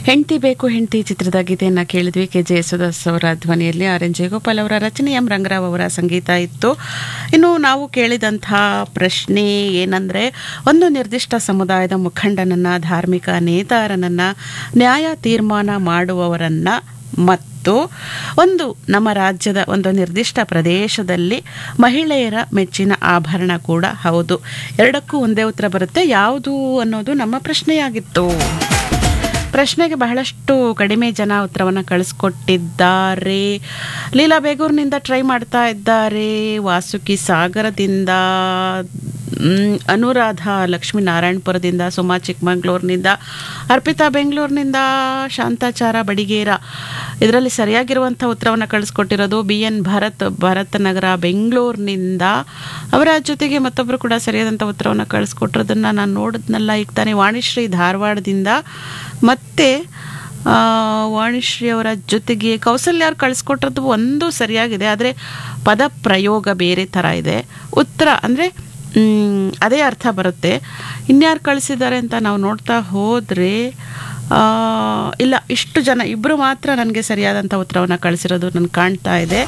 ಹೆಂಡತಿ ಬೇಕು ಹೆಂಡತಿ ಚಿತ್ರದ ಗೀತೆಯನ್ನು ಕೇಳಿದ್ವಿ ಕೆ ಜೆ ಯೇಸುದಾಸ್ ಅವರ ಧ್ವನಿಯಲ್ಲಿ ಆರ್ ಎನ್ ಜಯಗೋಪಾಲ್ ಅವರ ರಚನೆ ಎಂ ರಂಗರಾವ್ ಅವರ ಸಂಗೀತ ಇತ್ತು ಇನ್ನು ನಾವು ಕೇಳಿದಂಥ ಪ್ರಶ್ನೆ ಏನಂದರೆ ಒಂದು ನಿರ್ದಿಷ್ಟ ಸಮುದಾಯದ ಮುಖಂಡನನ್ನು ಧಾರ್ಮಿಕ ನೇತಾರನನ್ನು ನ್ಯಾಯ ತೀರ್ಮಾನ ಮಾಡುವವರನ್ನು ಮತ್ತು ಒಂದು ನಮ್ಮ ರಾಜ್ಯದ ಒಂದು ನಿರ್ದಿಷ್ಟ ಪ್ರದೇಶದಲ್ಲಿ ಮಹಿಳೆಯರ ಮೆಚ್ಚಿನ ಆಭರಣ ಕೂಡ ಹೌದು ಎರಡಕ್ಕೂ ಒಂದೇ ಉತ್ತರ ಬರುತ್ತೆ ಯಾವುದು ಅನ್ನೋದು ನಮ್ಮ ಪ್ರಶ್ನೆಯಾಗಿತ್ತು ಪ್ರಶ್ನೆಗೆ ಬಹಳಷ್ಟು ಕಡಿಮೆ ಜನ ಉತ್ತರವನ್ನು ಕಳಿಸ್ಕೊಟ್ಟಿದ್ದಾರೆ ಲೀಲಾ ಬೇಗೂರಿನಿಂದ ಟ್ರೈ ಮಾಡ್ತಾ ಇದ್ದಾರೆ ವಾಸುಕಿ ಸಾಗರದಿಂದ ಮ್, ಅನುರಾಧ ಲಕ್ಷ್ಮೀನಾರಾಯಣಪುರದಿಂದ ಸುಮಾ ಚಿಕ್ಕಮಂಗ್ಳೂರಿನಿಂದ ಅರ್ಪಿತಾ ಬೆಂಗಳೂರಿನಿಂದ ಶಾಂತಾಚಾರ ಬಡಿಗೇರ ಇದರಲ್ಲಿ ಸರಿಯಾಗಿರುವಂಥ ಉತ್ತರವನ್ನು ಕಳಿಸ್ಕೊಟ್ಟಿರೋದು ಬಿ ಎನ್ ಭರತ್ ಭರತ್ ನಗರ ಬೆಂಗಳೂರಿನಿಂದ ಅವರ ಜೊತೆಗೆ ಮತ್ತೊಬ್ಬರು ಕೂಡ ಸರಿಯಾದಂಥ ಉತ್ತರವನ್ನು ಕಳಿಸ್ಕೊಟ್ಟಿರೋದನ್ನು ನಾನು ನೋಡಿದ್ನಲ್ಲ ಈಗ ತಾನೇ ವಾಣಿಶ್ರೀ ಧಾರವಾಡದಿಂದ ಮತ್ತೆ ಆ, ವಾಣಿಶ್ರೀ ಅವರ ಜೊತೆಗೆ ಕೌಸಲ್ಯ ಅವ್ರು ಕಳಿಸ್ಕೊಟ್ಟಿರೋದು ಒಂದು ಸರಿಯಾಗಿದೆ ಆದರೆ ಪದ ಪ್ರಯೋಗ ಬೇರೆ ಥರ ಇದೆ ಉತ್ತರ ಅಂದರೆ ಮ್, ಅದೇ ಅರ್ಥ ಬರುತ್ತೆ ಇನ್ಯಾರು ಕಳಿಸಿದ್ದಾರೆ ಅಂತ ನಾವು ನೋಡ್ತಾ ಹೋದರೆ ಇಲ್ಲ ಇಷ್ಟು ಜನ ಇಬ್ಬರು ಮಾತ್ರ ನನಗೆ ಸರಿಯಾದಂಥ ಉತ್ತರವನ್ನು ಕಳಿಸಿರೋದು ನನಗೆ ಕಾಣ್ತಾ ಇದೆ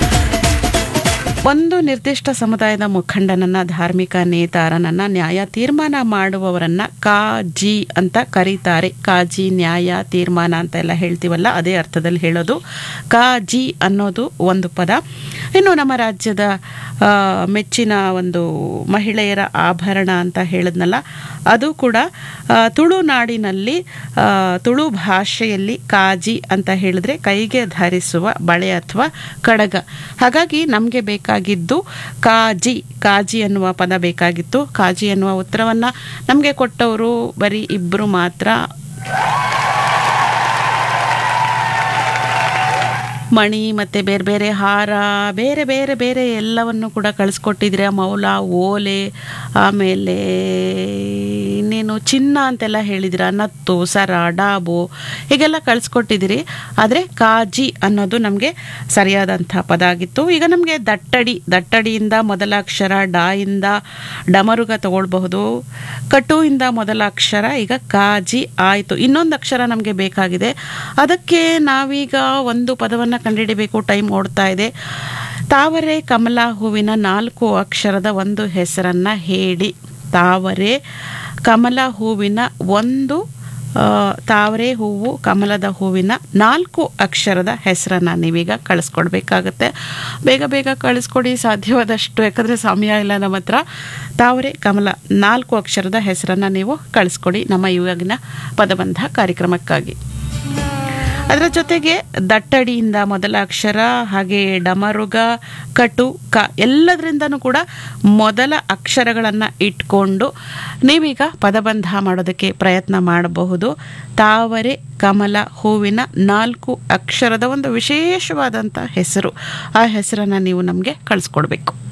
ಒಂದು ನಿರ್ದಿಷ್ಟ ಸಮುದಾಯದ ಮುಖಂಡನನ್ನ ಧಾರ್ಮಿಕ ನೇತಾರನನ್ನ ನ್ಯಾಯ ತೀರ್ಮಾನ ಮಾಡುವವರನ್ನ ಕಾಜಿ ಅಂತ ಕರೀತಾರೆ ಕಾಜಿ ನ್ಯಾಯ ತೀರ್ಮಾನ ಅಂತ ಎಲ್ಲ ಹೇಳ್ತೀವಲ್ಲ ಅದೇ ಅರ್ಥದಲ್ಲಿ ಹೇಳೋದು ಕಾಜಿ ಅನ್ನೋದು ಒಂದು ಪದ ಇನ್ನು ನಮ್ಮ ರಾಜ್ಯದ ಆ, ಮೆಚ್ಚಿನ ಒಂದು ಮಹಿಳೆಯರ ಆಭರಣ ಅಂತ ಹೇಳಿದ್ನಲ್ಲ ಅದು ಕೂಡ ಆ, ತುಳುನಾಡಿನಲ್ಲಿ ಆ, ತುಳು ಭಾಷೆಯಲ್ಲಿ ಕಾಜಿ ಅಂತ ಹೇಳಿದ್ರೆ ಕೈಗೆ ಧರಿಸುವ ಬಳೆ ಅಥವಾ ಕಡಗ ಹಾಗಾಗಿ ನಮಗೆ ಬೇಕಾಗಿದ್ದು ಕಾಜಿ ಕಾಜಿ ಅನ್ನುವ ಪದ ಬೇಕಾಗಿತ್ತು ಕಾಜಿ ಅನ್ನುವ ಉತ್ತರವನ್ನು ನಮಗೆ ಕೊಟ್ಟವರು ಬರೀ ಇಬ್ಬರು ಮಾತ್ರ ಮಣಿ ಮತ್ತು ಬೇರೆ ಬೇರೆ ಹಾರ ಬೇರೆ ಬೇರೆ ಬೇರೆ ಎಲ್ಲವನ್ನು ಕೂಡ ಕಳಿಸ್ಕೊಟ್ಟಿದ್ರೆ ಮೌಲ ಓಲೆ ಆಮೇಲೆ ಇನ್ನೇನು ಚಿನ್ನ ಅಂತೆಲ್ಲ ಹೇಳಿದಿರ ನತ್ತು ಸರ ಡಾಬು ಹೀಗೆಲ್ಲ ಕಳಿಸ್ಕೊಟ್ಟಿದ್ದೀರಿ ಆದರೆ ಕಾಜಿ ಅನ್ನೋದು ನಮಗೆ ಸರಿಯಾದಂಥ ಪದ ಆಗಿತ್ತು ಈಗ ನಮಗೆ ದಟ್ಟಡಿ ದಟ್ಟಡಿಯಿಂದ ಮೊದಲ ಅಕ್ಷರ ಡಾ ಇಂದ ಡಮರುಗ ತಗೊಳ್ಬಹುದು ಕಟು ಇಂದ ಮೊದಲ ಅಕ್ಷರ ಈಗ ಕಾಜಿ ಆಯಿತು ಇನ್ನೊಂದು ಅಕ್ಷರ ನಮಗೆ ಬೇಕಾಗಿದೆ ಅದಕ್ಕೆ ನಾವೀಗ ಒಂದು ಪದವನ್ನು ಕಂಡುಹಿಡಿಬೇಕು ಟೈಮ್ ಓಡ್ತಾ ಇದೆ ತಾವರೆ ಕಮಲ ಹೂವಿನ ನಾಲ್ಕು ಅಕ್ಷರದ ಒಂದು ಹೆಸರನ್ನು ಹೇಳಿ ತಾವರೆ ಕಮಲ ಹೂವಿನ ಒಂದು ಆ, ತಾವರೆ ಹೂವು ಕಮಲದ ಹೂವಿನ ನಾಲ್ಕು ಅಕ್ಷರದ ಹೆಸರನ್ನು ನೀವೀಗ ಕಳಿಸ್ಕೊಡ್ಬೇಕಾಗತ್ತೆ ಬೇಗ ಬೇಗ ಕಳಿಸ್ಕೊಡಿ ಸಾಧ್ಯವಾದಷ್ಟು ಯಾಕಂದರೆ ಸಮಯ ಇಲ್ಲ ನಮ್ಮ ಹತ್ರ ತಾವರೆ ಕಮಲ ನಾಲ್ಕು ಅಕ್ಷರದ ಹೆಸರನ್ನು ನೀವು ಕಳಿಸ್ಕೊಡಿ ನಮ್ಮ ಇವಾಗಿನ ಪದಬಂಧ ಕಾರ್ಯಕ್ರಮಕ್ಕಾಗಿ ಅದರ ಜೊತೆಗೆ ದಟ್ಟಡಿಯಿಂದ ಮೊದಲ ಅಕ್ಷರ ಹಾಗೆ ಡಮರುಗ ಕಟು ಕ ಎಲ್ಲದರಿಂದನೂ ಕೂಡ ಮೊದಲ ಅಕ್ಷರಗಳನ್ನು ಇಟ್ಕೊಂಡು ನೀವೀಗ ಪದಬಂಧ ಮಾಡೋದಕ್ಕೆ ಪ್ರಯತ್ನ ಮಾಡಬಹುದು ತಾವರೆ ಕಮಲ ಹೂವಿನ ನಾಲ್ಕು ಅಕ್ಷರದ ಒಂದು ವಿಶೇಷವಾದಂಥ ಹೆಸರು ಆ ಹೆಸರನ್ನು ನೀವು ನಮಗೆ ಕಳಿಸ್ಕೊಡ್ಬೇಕು